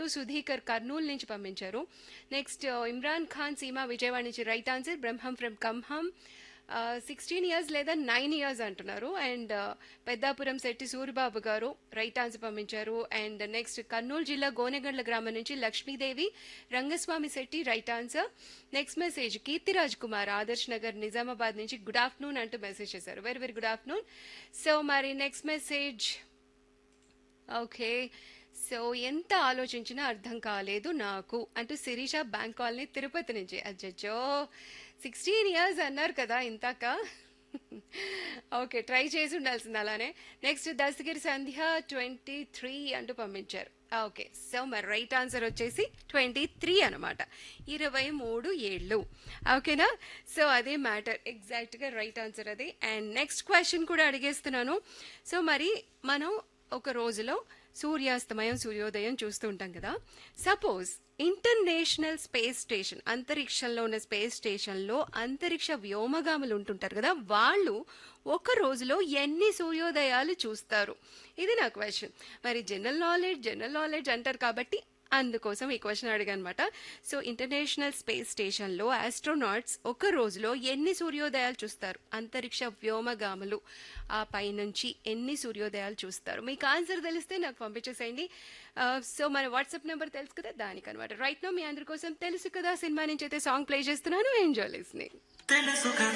అంటూ సుధీకర్ కర్నూలు నుంచి పంపించారు నెక్స్ట్ ఇమ్రాన్ ఖాన్ సీమా విజయవాడ నుంచి right answer Brahmam from Khammam sixteen years లేదా నైన్ ఇయర్స్ అంటున్నారు అండ్ పెద్దాపురం శెట్టి సూరిబాబు గారు రైట్ ఆన్సర్ పంపించారు అండ్ నెక్స్ట్ కర్నూలు జిల్లా గోనెగండ్ల గ్రామం నుంచి Lakshmidevi Rangaswamy Shetty right answer next message Keertiraj Kumar Adarsh Nagar Nizamabad నుంచి గుడ్ ఆఫ్టర్నూన్ అంటూ మెసేజ్ చేశారు very very good afternoon so మరి నెక్స్ట్ మెసేజ్ ఓకే సో ఎంత ఆలోచించినా అర్థం కాలేదు నాకు అంటూ శిరీష బ్యాంక్ కాలనీ తిరుపతి నుంచి అజ్జో సిక్స్టీన్ ఇయర్స్ అన్నారు కదా ఇంతాక ఓకే ట్రై చేసి ఉండాల్సింది అలానే next Dasagiri Sandhya twenty three అంటూ పంపించారు ఓకే సో మరి రైట్ ఆన్సర్ వచ్చేసి ట్వంటీ త్రీ అనమాట ఇరవై మూడు ఏళ్ళు ఓకేనా సో అదే మ్యాటర్ ఎగ్జాక్ట్గా రైట్ ఆన్సర్ అది అండ్ నెక్స్ట్ క్వశ్చన్ కూడా అడిగేస్తున్నాను సో మరి మనం ఒక రోజులో సూర్యాస్తమయం సూర్యోదయం చూస్తూ ఉంటాం కదా సపోజ్ ఇంటర్నేషనల్ స్పేస్ స్టేషన్ అంతరిక్షంలో ఉన్న స్పేస్ స్టేషన్లో అంతరిక్ష వ్యోమగాములు ఉంటుంటారు కదా వాళ్ళు ఒక రోజులో ఎన్ని సూర్యోదయాలు చూస్తారు ఇది నా క్వశ్చన్ మరి జనరల్ నాలెడ్జ్ జనరల్ నాలెడ్జ్ అంటారు కాబట్టి అందుకోసం ఈ క్వశ్చన్ అడిగానమాట సో ఇంటర్నేషనల్ స్పేస్ స్టేషన్లో ఆస్ట్రోనాట్స్ ఒక రోజులో ఎన్ని సూర్యోదయాలు చూస్తారు అంతరిక్ష వ్యోమగాములు ఆ పైనుంచి ఎన్ని సూర్యోదయాలు చూస్తారు మీకు ఆన్సర్ తెలిస్తే నాకు పంపించేసేయండి సో మన వాట్సాప్ నెంబర్ తెలుసు కదా దానికనమాట రైట్ నో మీ అందరి కోసం తెలుసు కదా సినిమా నుంచి అయితే సాంగ్ ప్లే చేస్తున్నాను ఎంజాయ్ లిస్నింగ్ తెలుసు కదా